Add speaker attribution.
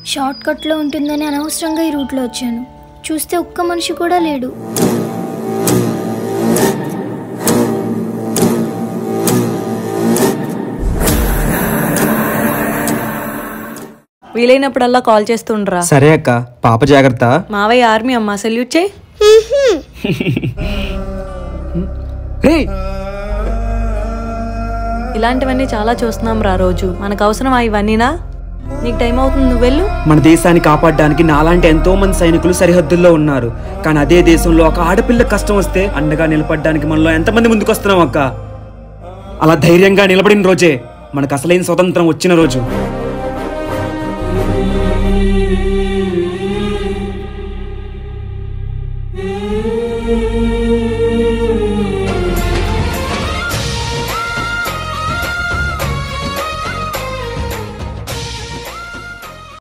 Speaker 1: short కట్లో ఉంటుందని అనవసరంగా ఈ రూట్లో వచ్చాను చూస్తే ఒక్క మనిషి కూడా లేడు
Speaker 2: వీలైనప్పుడల్లా కాల్ చేస్తుండ్రా
Speaker 3: సరే అక్క పాప జాగ్రత్త
Speaker 2: మావయ్య ఆర్మీ అమ్మా సెల్యూట్ చేయి
Speaker 3: రే
Speaker 2: ఇలాంటివన్నీ చాలా చూస్తున్నాం రా రోజు మనకు అవసరమా ఇవన్నీనా నీకు టైం అవుతుంది నువ్వు వెళ్ళు
Speaker 3: మన దేశాన్ని కాపాడడానికి నాలాంటి ఎంతో మంది సైనికులు సరిహద్దుల్లో ఉన్నారు కానీ అదే దేశంలో ఒక ఆడపిల్ల కష్టం వస్తే అండగా నిలబడడానికి మనలో ఎంతమంది ముందుకు వస్తున్నాం అక్క అలా ధైర్యంగా నిలబడిన రోజే మనకు అసలైన స్వతంత్రం వచ్చిన రోజు